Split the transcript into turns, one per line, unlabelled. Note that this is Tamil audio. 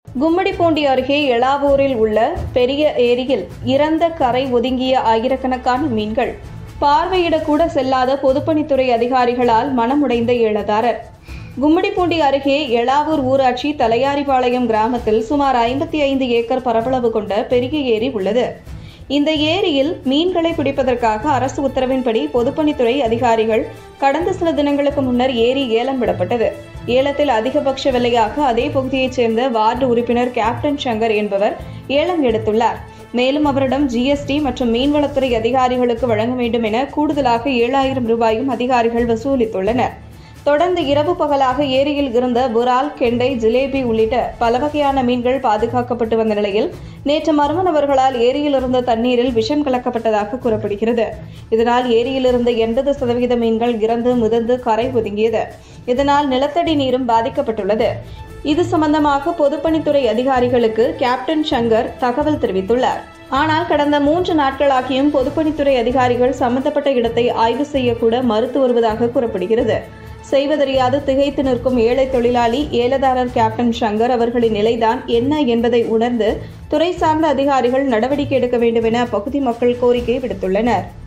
கும்மிடிப்பூண்டி அருகே எளாவூரில் உள்ள பெரிய ஏரியில் இறந்த கரை ஒதுங்கிய ஆயிரக்கணக்கான மீன்கள் பார்வையிடக்கூட செல்லாத பொதுப்பணித்துறை அதிகாரிகளால் மனமுடைந்த ஏலதாரர் கும்மிடிப்பூண்டி அருகே எளாவூர் ஊராட்சி தலையாரிபாளையம் கிராமத்தில் சுமார் ஐம்பத்தி ஐந்து ஏக்கர் பரப்பளவு கொண்ட பெரிய ஏரி உள்ளது இந்த ஏரியில் மீன்களை பிடிப்பதற்காக அரசு உத்தரவின்படி பொதுப்பணித்துறை அதிகாரிகள் கடந்த சில தினங்களுக்கு முன்னர் ஏரி ஏலம் விடப்பட்டது ஏலத்தில் அதிகபட்ச விலையாக அதே பகுதியைச் சேர்ந்த வார்டு உறுப்பினர் கேப்டன் சங்கர் என்பவர் ஏலம் எடுத்துள்ளார் மேலும் அவரிடம் ஜிஎஸ்டி மற்றும் மீன்வளத்துறை அதிகாரிகளுக்கு வழங்க வேண்டும் என கூடுதலாக ஏழாயிரம் ரூபாயும் அதிகாரிகள் வசூலித்துள்ளனர் தொடர்ந்து இரவு பகலாக ஏரியில் இருந்த புரால் கெண்டை ஜிலேபி உள்ளிட்ட பல வகையான மீன்கள் பாதுகாக்கப்பட்டு வந்த நிலையில் நேற்று மர்ம நபர்களால் ஏரியில் இருந்த தண்ணீரில் விஷம் கலக்கப்பட்டதாக கூறப்படுகிறது இதனால் ஏரியில் இருந்த எண்பது சதவீத மீன்கள் இறந்து மிதந்து கரை ஒதுங்கியது இதனால் நிலத்தடி நீரும் பாதிக்கப்பட்டுள்ளது இது சம்பந்தமாக பொதுப்பணித்துறை அதிகாரிகளுக்கு கேப்டன் சங்கர் தகவல் தெரிவித்துள்ளார் ஆனால் கடந்த மூன்று நாட்களாகியும் பொதுப்பணித்துறை அதிகாரிகள் சம்பந்தப்பட்ட இடத்தை ஆய்வு செய்யக்கூட மறுத்து வருவதாக கூறப்படுகிறது செய்வதறியாது திகைத்து நிற்கும் ஏழை தொழிலாளி ஏலதாரர் கேப்டன் சங்கர் அவர்களின் நிலைதான் என்ன என்பதை உணர்ந்து துறை சார்ந்த அதிகாரிகள் நடவடிக்கை எடுக்க வேண்டும் என அப்பகுதி மக்கள் கோரிக்கை விடுத்துள்ளனர்